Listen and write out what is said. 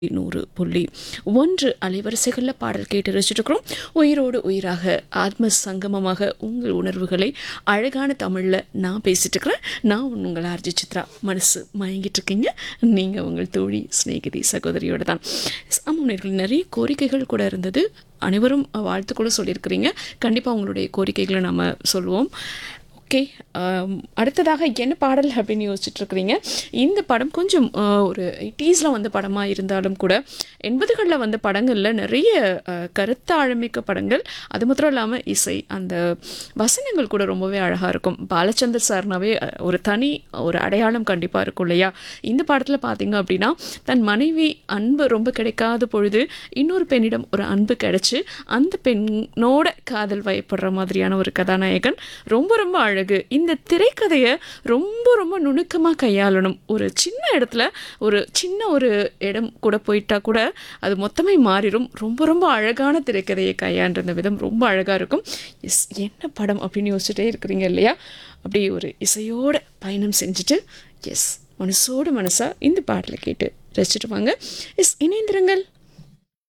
நூறு புள்ளி ஒன்று அலைவரிசைகளில் பாடல் கேட்டு ரசிச்சிருக்கிறோம் உயிரோடு உயிராக ஆத்ம சங்கமமாக உங்கள் உணர்வுகளை அழகான தமிழில் நான் பேசிட்டு இருக்கிறேன் நான் உங்கள் ஆர்ஜி சித்ரா மனசு மயங்கிட்டு இருக்கீங்க நீங்கள் உங்கள் தோழி சிநேகிதி சகோதரியோட தான் ஆமாம் நிறைய கோரிக்கைகள் கூட இருந்தது அனைவரும் வாழ்த்து கூட சொல்லியிருக்கிறீங்க கண்டிப்பாக உங்களுடைய கோரிக்கைகளை நம்ம சொல்லுவோம் ஓகே அடுத்ததாக என்ன பாடல் அப்படின்னு யோசிச்சுட்டு இருக்கிறீங்க இந்த படம் கொஞ்சம் ஆஹ், ஒரு எயிட்டிஸில் வந்த படமாக இருந்தாலும் கூட எண்பதுகளில் வந்த படங்களில் நிறைய ஆஹ், கருத்தாழமிக்க படங்கள் அது மாத்திரம் இல்லாமல் இசை அந்த வசனங்கள் கூட ரொம்பவே அழகாக இருக்கும் பாலச்சந்தர் சார்னாவே அஹ், ஒரு தனி ஒரு அடையாளம் கண்டிப்பாக இருக்கும் இல்லையா இந்த படத்தில் பார்த்தீங்க அப்படின்னா தன் மனைவி அன்பு ரொம்ப கிடைக்காத பொழுது இன்னொரு பெண்ணிடம் ஒரு அன்பு கிடைச்சு அந்த பெண்ணோட காதல் வயப்படுற மாதிரியான ஒரு கதாநாயகன் ரொம்ப ரொம்ப அழகு இந்த திரைக்கதையை ரொம்ப ரொம்ப நுணுக்கமாக கையாளணும் ஒரு சின்ன இடத்துல ஒரு சின்ன ஒரு இடம் கூட போயிட்டா கூட அது மொத்தமே மாறிடும் ரொம்ப ரொம்ப அழகான திரைக்கதையை கையாண்ட விதம் ரொம்ப அழகாக இருக்கும் எஸ் என்ன படம் அப்படின்னு யோசிச்சுட்டே இருக்கிறீங்க இல்லையா அப்படியே ஒரு இசையோட பயணம் செஞ்சுட்டு எஸ் மனசோடு மனசாக இந்த பாட்டில் கேட்டு ரசிச்சுட்டு வாங்க எஸ் இணைந்திருங்கள்